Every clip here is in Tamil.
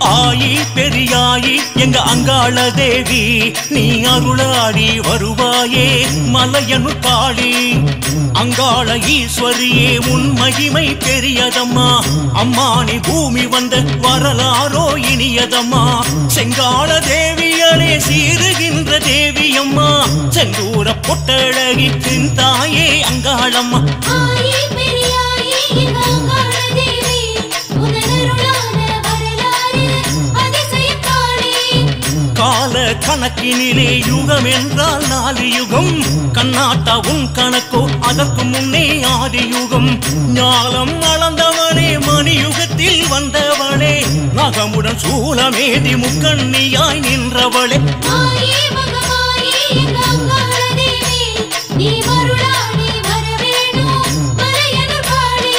ஆயி பெரியாயி எங்க அங்காள தேவி நீ அருளாடி வருவாயே மலையனு காளி அங்காள ஈஸ்வரியே உன் மகிமை பெரியதம்மா அம்மா நீ பூமி வந்த வரலாறோ இனியதம்மா செங்கால தேவியளே சீருகின்ற தேவியம்மா செந்தூர பொட்டழகி தாயே அங்காளம்மா ஆயி பெரியாயி எங்க அங்காள தேவி உனதருளான வரலாறு அதிசயக்காளி கால கணக்கினிலே யுகம் என்றால் நாலு யுகம் கண்ணாட்டா உன் கணக்கோ அதற்கு முன்னே ஆதி யுகம் ஞாலம் அளந்தவளே மணி யுகத்தில் வந்தவளே நகமுடன் சூலமேதி முக்கண்ணியாய் நின்றவளே ஆயி மகமாயி எங்க அங்காள தேவி நீ மருளாடி வரவேணும் மலையனு காளி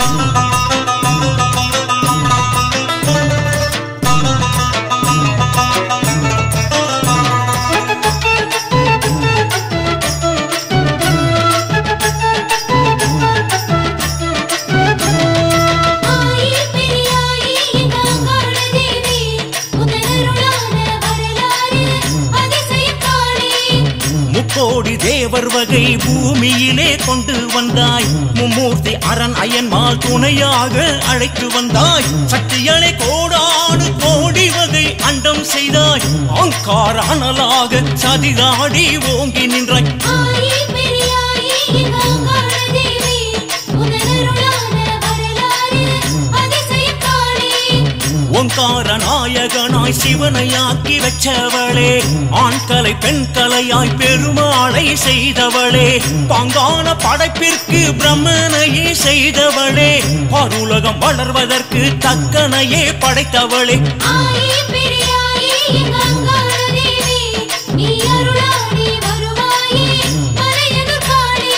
ஆயி பெரியாயி எங்க அங்காள தேவி உனதருளான வரலாறு அதிசயக்காளி முக்கோடி தேவர் வகை பூமியிலே கொண்டு வந்தாய் மும்மூர்த்தி அரண் அயன்மால் துணையாக அழைத்து வந்தாய் சக்தியனை கோடாடு கோடி வகை அண்டம் செய்தாய் அங்கார அனலாக சதிராடி ஓங்கி நின்றாய் ஆயி பெரியாயி எங்க அங்காள தேவி உனதருளான வரலாறு அதிசயக்காளி ஓங்கார நாயகனாய் சிவனையாக்கி வச்சவளே ஆண் கலை பெண் கலையாய் பெருமாளை செய்தவளே பாங்கான படைப்பிற்கு பிரம்மனையே செய்தவளே அருலகம் வளர்வதற்கு தக்கனையே படைத்தவளே ஆயி பெரியாயி எங்க அங்காள தேவி நீ அருளாடி வருவாயே மலையனு காளி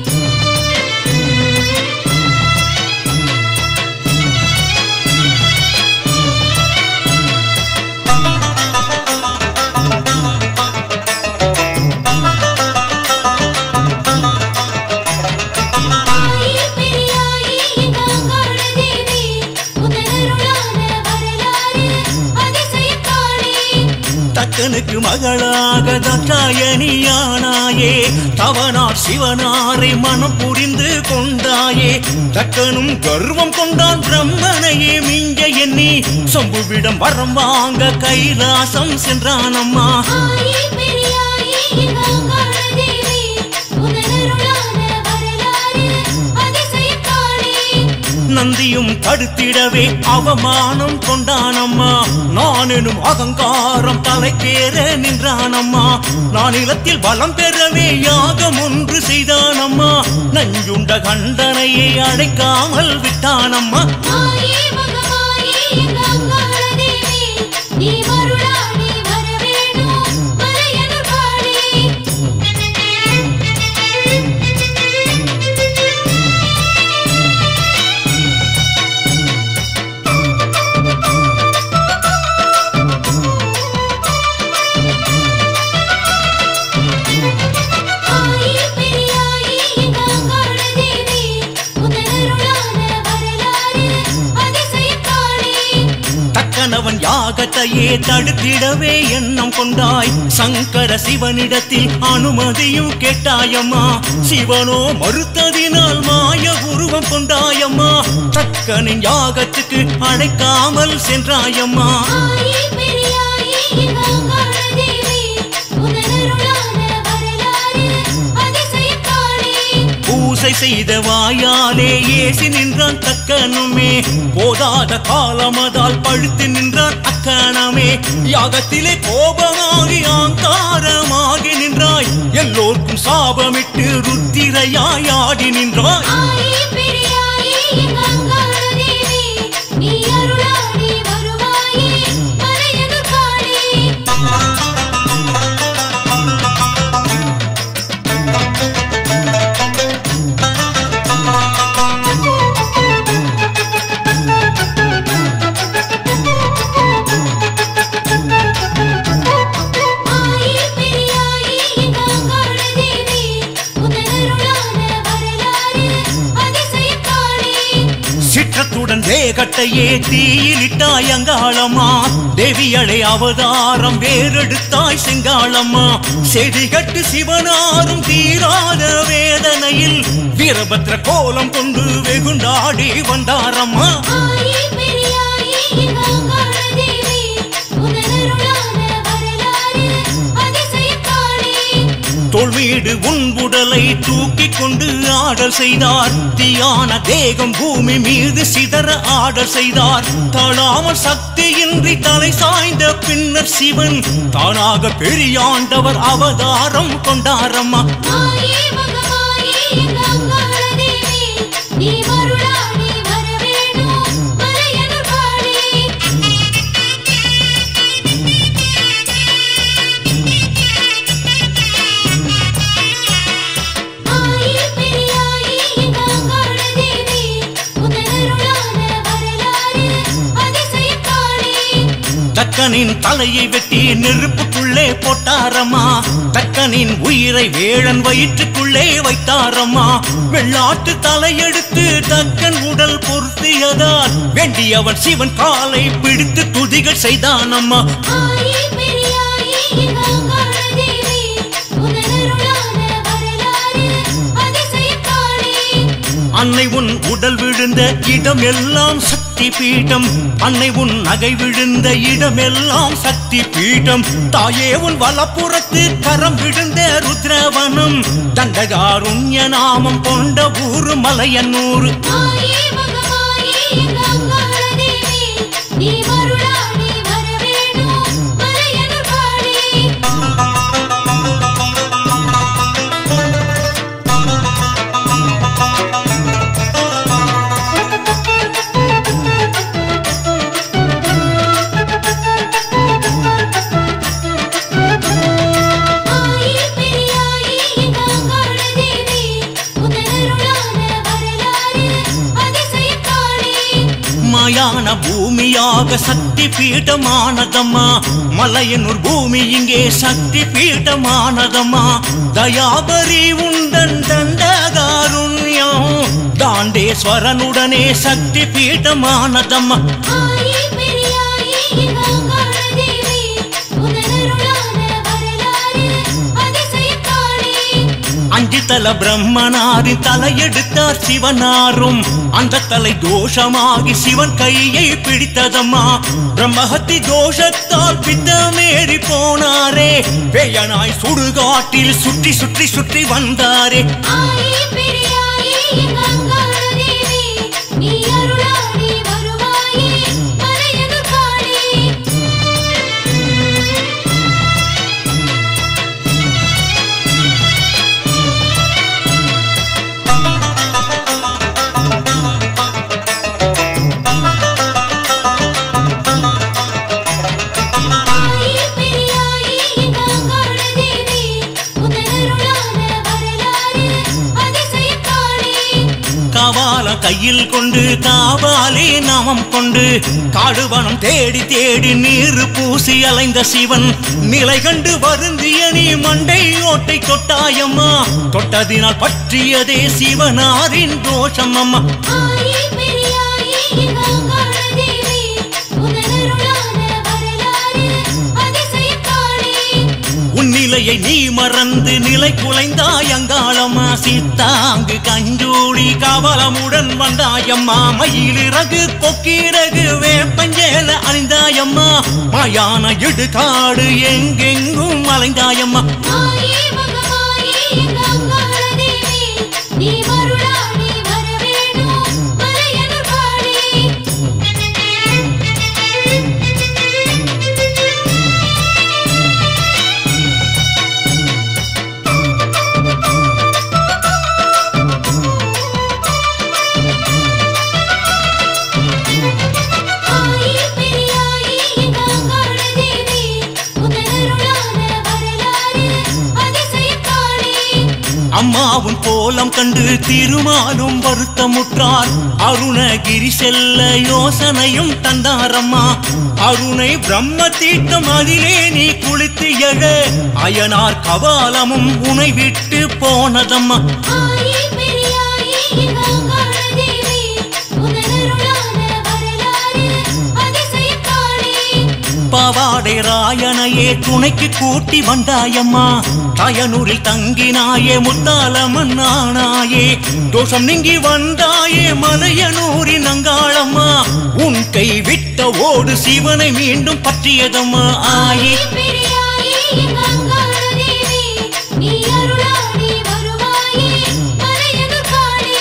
ஆயி பெரியாயி எங்க அங்காள தேவி உனதருளான வரலாறு அதிசயக்காளி தக்கனுக்கு மகளாக தற்றாயணியானாயே தவனார் சிவனாரை மனம் புரிந்து கொண்டாயே தக்கனும் கர்வம் கொண்டான் பிரம்மனையே மிஞ்ச எண்ணி சொம்புவிடம் வரம் வாங்க கைலாசம் சென்றானம்மா ஆயி பெரியாயி எங்க அங்காள தேவி உனதருளான வரலாறு அதிசயக்காளி நந்தியும் தடுத்திடவே அவமானம் கொண்டானம்மா நான் எனும் அகங்காரம் தலைக்கேற நின்றானம்மா நான் நிலத்தில் பலம் பெறவே யாகம் ஒன்று செய்தானம்மா நஞ்சுண்ட கண்டனையை அடைக்காமல் விட்டானம்மா ஆயி மகமாயி எங்க அங்காள தேவி நீ மருளாடி வரவேணும் மலையனு காளி ஆயி பெரியாயி எங்க அங்காள தேவி உனதருளான வரலாறு அதிசயக்காளி தக்கனவன் யாகத்தையே தடுத்திடவே எண்ணம் கொண்டாய் சங்கர சிவனிடத்தில் அனுமதியும் கேட்டாயம்மா சிவனோ மறுத்ததினால் மாய உருவம் கொண்டாயம்மா தக்கனின் யாகத்துக்கு அழைக்காமல் சென்றாயம்மா ஆயி பெரியாயி எங்க அங்காள தேவி உனதருளான வரலாறு அதிசயக்காளி பூசை செய்த வாயாலே ஏசி நின்றான் தக்கனுமே போதாத காலமதால் பழுத்து நின்றான் அக்கணமே யாகத்திலே கோபமாகி ஆங்காரமாகி நின்றாய் எல்லோர்க்கும் சாபமிட்டு ருத்திரையாய் ஆடி நின்றாய் ஆயி பெரியாயி எங்க அங்காள தேவி நீ அருளாடி வருவாயே மலையனு காளி ஆயி பெரியாயி எங்க அங்காள தேவி உனதருளான வரலாறு அதிசயக்காளி ஜகத்தையே தீயிலிட்டாய் அங்காளம்மா தேவியளை அவதாரம் வேறெடுத்தாய் செங்காளம்மா செடிகட்டு சிவனாரும் தீராத வேதனையில் வீரபத்ர கோலம் கொண்டு வெகுண்டாடி வந்தாரம்மா ஆயி பெரியாயி எங்காங்காள தேவி உனதருளான வரலாறு அதிசயக்காளி தோல்வீடு உன் உடலை தூக்கி கொண்டு ஆடல் செய்தார் தீயான தேகம் பூமி மீது சிதற ஆடல் செய்தார் தாழாமல் சக்தியின்றி தலை சாய்ந்த பின்னர் சிவன் தானாக பெரியாண்டவர் அவதாரம் கொண்டாரம்மா ஆயி மகமாயி எங்காங்காள தேவி நீ மருளாடி வரவேணும் மலையனு காளி ஆயி பெரியாயி எங்காங்காள தேவி உனதருளான வரலாறு அதிசயக்காளி தக்கனின் தலையை வெட்டி நெருப்புக்குள்ளே போட்டாரம்மா தக்கனின் உயிரை வேழன் வயிற்றுக்குள்ளே வைத்தாரம்மா வெள்ளாட்டு தலையெடுத்து தக்கன் உடல் பொருத்தியதால் வேண்டியவன் சிவன் காலை பிடித்து துதிகள் செய்தானம்மா ஆயி பெரியாயி எங்காங்காள தேவி உனதருளான வரலாறு அதிசயக்காளி அன்னை உன் உடல் விழுந்த இடம் எல்லாம் சக்தி பீடம் அன்னை உன் நகை விழுந்த இடமெல்லாம் சக்தி பீடம் தாயே உன் வலப்புறத்து கரம் விழுந்த ருத்ரவனம் தண்டகாருண்ய நாமம் கொண்ட ஊரு மலையன்னூர் ஆயி மகமாயி எங்காங்காள தேவி நீ மருளாடி வரவேணும் மலையனு காளி ஆயி பெரியாயி எங்காங்காள தேவி உனதருளான வரலாறு அதிசயக்காளி மாயான பூமியாக சக்தி பீடமானதம்மா மலையனூர் பூமி இங்கே சக்தி பீடமானதம்மா தயாபரி உண்டன் தண்டகாருண்யம் தாண்டேஸ்வரனுடனே சக்தி பீடமானதம்மா ஆயி பெரியாயி எங்காங்காள தேவி உனதருளான வரலாறு அதிசயக்காளி அஞ்சு தல பிரம்மனாரின் தலையெடுத்தார் சிவனாரும் அந்த தலை தோஷமாகி சிவன் கையை பிடித்ததம்மா பிரம்மஹத்தி தோஷத்தால் பித்தமேறி போனாரே பேயனாய் சுடுகாட்டில் சுற்றி சுற்றி சுற்றி வந்தாரே ஆயி பெரியாயி எங்காங்காள தேவி நீ அருளாடி வருவாயே மலையனு காளி ஆயி பெரியாயி எங்காங்காள தேவி உனதருளான வரலாறு அதிசயக்காளி கவால கையில் கொண்டு காவாலே நாமம் கொண்டு காடுவனம் தேடி தேடி நீர் பூசி அலைந்த சிவன் நிலை கண்டு வருந்திய நீ மண்டை ஓட்டை தொட்டாயம்மா தொட்டதினால் பற்றியதே சிவனாரின் தோஷம் அம்மா ஆயி பெரியாயி எங்காங்காள தேவி உனதருளான வரலாறு அதிசயக்காளி உன்னிலையை நீ மறந்து நிலை குலைந்தாய் அங்காளம்மா சீத்தாங்கு கஞ்சூடி கவலமுடன் வந்தாயம்மா மயிலிறகு கொக்கிரகு வேப்பஞ்சேல அணிந்தாயம்மா மாயான இடுகாடு எங்கெங்கும் அலைந்தாயம்மா ஆயி மகமாயி எங்காங்காள தேவி நீ மருளாடி வரவேணும் மலையனு காளி ஆயி பெரியாயி எங்காங்காள தேவி உனதருளான வரலாறு அதிசயக்காளி அம்மாவும் கோலம் கண்டு திருமாலும் வருத்தமுற்றார் அருணகிரி செல்ல யோசனையும் தந்தாரம்மா அருணை பிரம்ம தீர்த்தம் அதிலே நீ குளித்து எழ அயனார் கபாலமும் உனை விட்டு போனதம்மா ஆயி பெரியாயி எங்காங்காள தேவி உனதருளான வரலாறு பாவாடை ராயனையே துணைக்கு கூட்டி வந்தாயம்மா தாயனூரில் தங்கினாயே முத்தாலம்மன் நானாயே தோஷம் நீங்கி வந்தாயே மலையனூரின் அங்காளம்மா உன் கை விட்ட ஓடு சிவனை மீண்டும் பற்றியதம்மா ஆயே பெரியாயே எங்க அங்காள தேவி நீ அருளாடி வருவாயே மலையனு காளி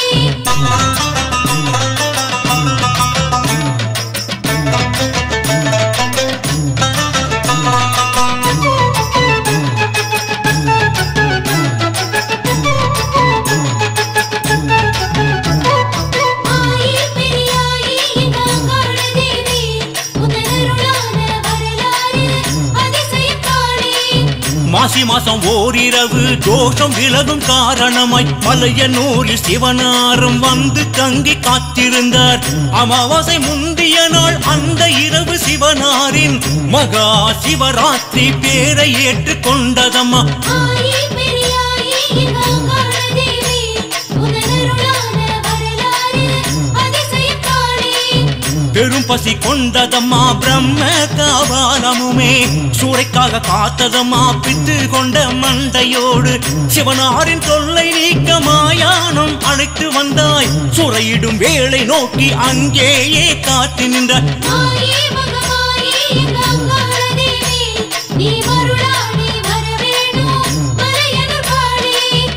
ஆயே பெரியாயே எங்க அங்காள தேவி உந்தன் அருளான வரலாறு அதிசயம் காளி மாசி மாசம் ஓரிரவு தோஷம் விலகும் காரணமாய் மலையனூரில் சிவனாரும் வந்து தங்கி காத்திருந்தார் அமாவாசை முந்திய நாள் அந்த இரவு சிவனாரின் மகா சிவராத்திரி பேரை ஏற்றுக் கொண்டதம்மா ஆயே பெரியாயே எங்க அங்காள தேவி உந்தன் அருளான வரலாறு அதிசயம் காளி பெரும் பசி கொண்டதம்மா பிரம்ம காபாலமுமே சூறைக்காக காத்ததம்மா பித்து கொண்ட மண்டையோடு சிவனாரின் தொல்லை நீக்க மாயானம் அழைத்து வந்தாய் சுரையிடும் வேளை நோக்கி அங்கேயே காத்து நின்றாய் ஆயே மகமாயே எங்க அங்காள தேவி நீ மருளாடி வர வேணும் மலையனு காளி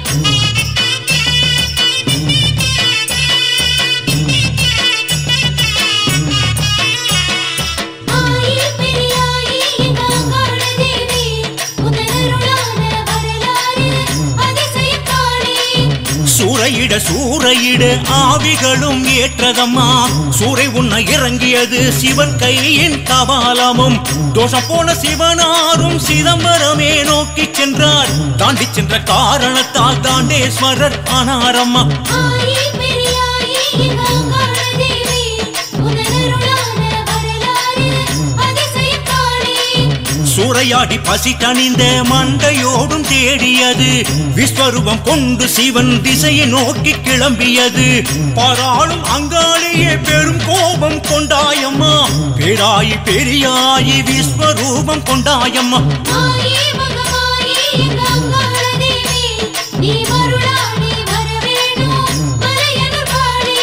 ஆயே பெரியாயே எங்க அங்காள தேவி உந்தன் அருளான வரலாறு அதிசயம் காளி சூறையிட சூறையிட ஆவிகளும் ஏற்றதம்மா சூறை உண்ண இறங்கியது சிவன் கையின் கபாலமும் தோஷம் போன சிவனாரும் சிதம்பரமே நோக்கி சென்றார் தாண்டி சென்ற காரணத்தால் தாண்டேஸ்வரர் ஆனாரம்மா ஆயே பெரியாயே எங்க அங்காள தேவி உந்தன் அருளான வரலாறு அதிசயம் காளி சூறையாடி பசி தணிந்த மண்டையோடும் தேடியது விஸ்வரூபம் கொண்டு சிவன் திசையை நோக்கி கிளம்பியது பாராளும் அங்காலேயே பெரும் கோபம் கொண்டாயம்மா பேராயி பெரியாயி விஸ்வரூபம் கொண்டாயம்மா ஆயே மகமாயே எங்க அங்காள தேவி நீ மருளாடி வர வேணும் மலையனு காளி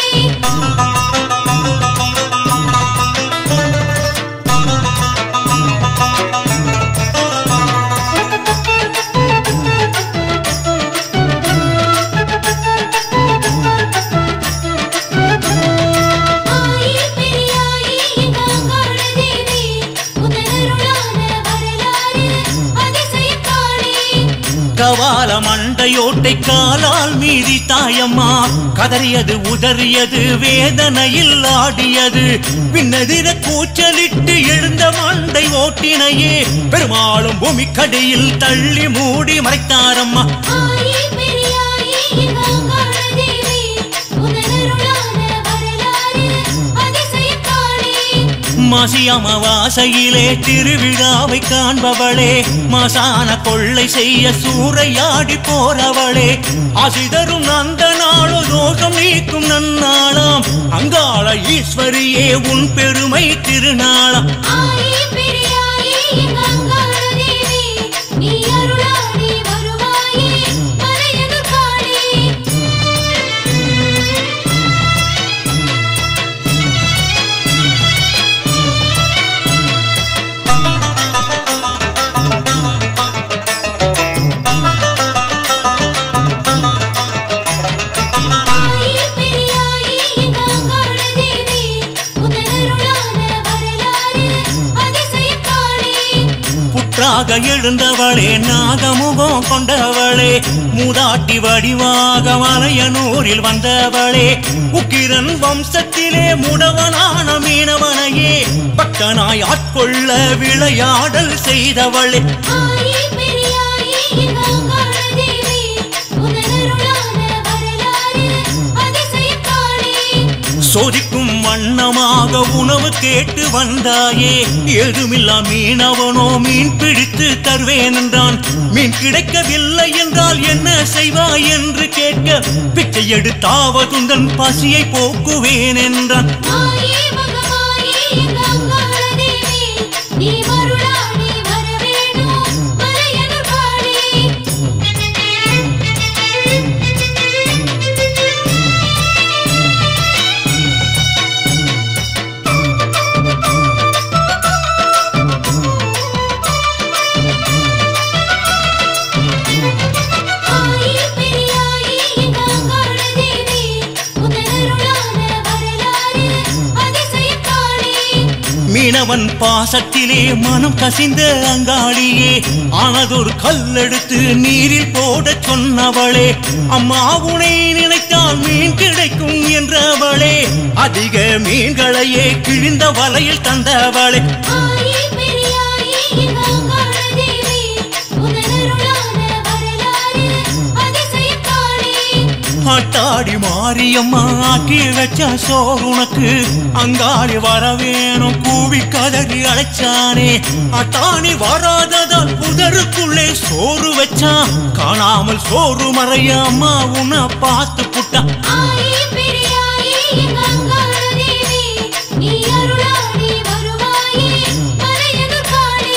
ஆயே பெரியாயே எங்க அங்காள தேவி உந்தன் அருளான வரலாறு அதிசயம் காளி கவால மண்டையோட்டை காலால் மீதி தாயம்மா கதறியது உதறியது வேதனையில் ஆடியது பின்னதிர கூச்சலிட்டு எழுந்த மண்டை ஓட்டினையே பெருமாளும் பூமிக்கடியில் தள்ளி மூடி மறைத்தாரம்மா ஆயே பெரியாயே எங்க அங்காள தேவி உந்தன் அருளான வரலாறு அதிசயம் காளி மாசி அமாவாசையிலே திருவிழாவை காண்பவளே மாசான கொள்ளை செய்ய சூறையாடி போறவளே ஆசிதரும் அந்த நாளோ தோஷம் நீக்கும் நன்னாளாம் அங்காள ஈஸ்வரியே உன் பெருமை திருநாளாம் ஆயே பெரியாயே எங்க அங்காள தேவி நீ அருளாடி வருவாயே மலையனு காளி ஆயே பெரியாயே எங்க அங்காள தேவி உந்தன் அருளான வரலாறு அதிசயம் காளி புற்றாக எழுந்தவளே நாகமுகம் கொண்டவளே மூதாட்டி வடிவாக மலையனூரில் வந்தவளே உக்கிரன் வம்சத்திலே முடவனான மீனவனையே பக்தனாய் ஆட்கொள்ள விளையாடல் செய்தவளே ஆயே பெரியாயே எங்க அங்காள தேவி உந்தன் அருளான வரலாறு அதிசயம் காளி சோதிக்கும் வண்ணமாக உணவு கேட்டு வந்தாயே ஏதுமில்லா மீனவனோ மீன் பிடித்து தருவேன் என்றான் மீன் கிடைக்கவில்லை என்றால் என்ன செய்வாய் என்று கேட்க பிச்சை எடுத்தாவதுந்தன் பசியை போக்குவேன் என்றான் ஆயே மகமாயே எங்க அங்காள தேவி நீ மருளாடி வேலவன் பாசத்திலே மனம் கசிந்த அங்காளியே ஆனதொரு கல்லெடுத்து நீரில் போடச் சொன்னவளே அம்மா உனை நினைத்தால் மீன் கிடைக்கும் என்றவளே அதிக மீன்களையே கிழிந்த வலையில் தந்தவளே ஆயி பெரியாயி எங்காங்காள தேவி உனதருளான வரலாறு அதிசயக்காளி ஆட்டாடி மாரியம்மா ஆக்கி வச்ச சோறு உனக்கு அங்காடி வர வேணும் கூவி கதறி அழைச்சானே அட்டாணி வராததால் புதருக்குள்ளே சோறு வச்சான் காணாமல் சோறு மறைய அம்மா உன்னை பார்த்து புட்டான் ஆயி பெரியாயி எங்காங்காள தேவி நீ அருளாடி வருவாயே மலையனூர்காளி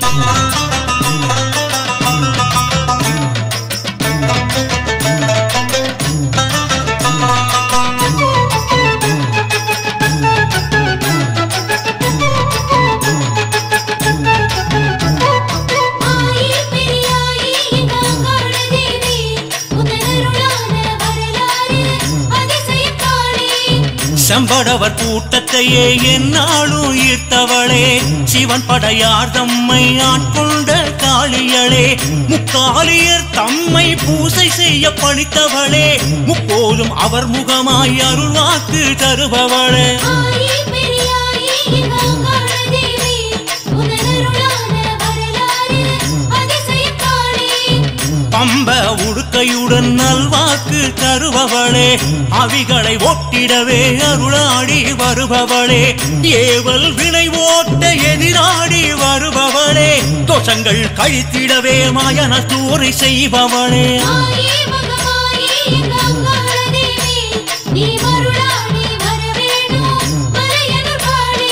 ஆயி பெரியாயி எங்காங்காள தேவி உனதருளான வரலாறு அதிசயக்காளி செம்படவர் கூட்டத்தையே என்னாலும் ஈர்த்தவளே சிவன் படையார் தம்மை ஆட்கொண்ட காளியளே முக்காலியர் தம்மை பூசை செய்ய பணித்தவளே முப்போதும் அவர் முகமாய் அருள்வாக்கு தருபவளே ஆயி பெரியாயி எங்காங்காள தேவி உனதருளான வரலாறு அதிசயக்காளி பம்ப உடுக்கையுடன் நல்வாக்கு தருபவளே அவிகளை ஒட்டிடவே அருளாடி வருபவளே ஏவல் வினை ஓட்ட எதிராடி வருபவளே தோஷங்கள் கழித்திடவே மாயன தூரை செய்பவளே ஆயி மகமாயி எங்காங்காள தேவி நீ மருளாடி வரவேணும் மலையனூர்காளி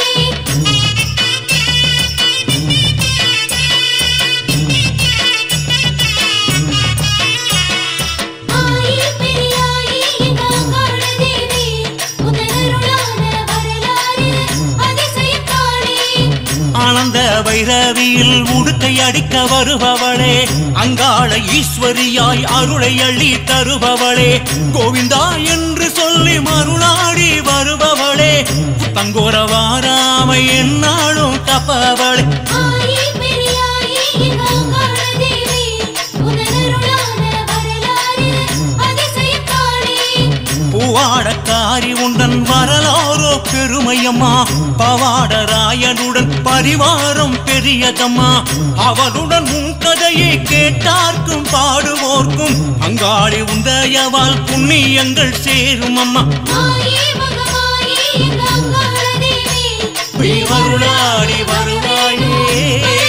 ஆயி பெரியாயி எங்காங்காள தேவி உனதருளான வரலாறு அதிசயக்காளி ஆனந்த வைரவியில் உடுக்கை அடிக்க வருபவளே அங்காள ஈஸ்வரியாய் அருளை அள்ளி தருபவளே கோவிந்தா என்று சொல்லி மருளாடி வருபவளே தங்கோர வாராமை என்னாலும் தப்பவளே ஆயி பெரியாயி எங்காங்காள தேவி உனதருளான வரலாறு அதிசயக்காளி பூவாடக்காரி உண்டன் வரலாறோ பெருமையம்மா பவாடராயனுடன் பரிவாரம் பெரியதம்மா அவளுடன் உன் கதையை கேட்டார்க்கும் பாடுவோர்க்கும் அங்காளி உந்தயவால் புண்ணியங்கள் சேரும் அம்மா ஆயி மகமாயி எங்காங்காள தேவி நீ வருளாடி வருவாயே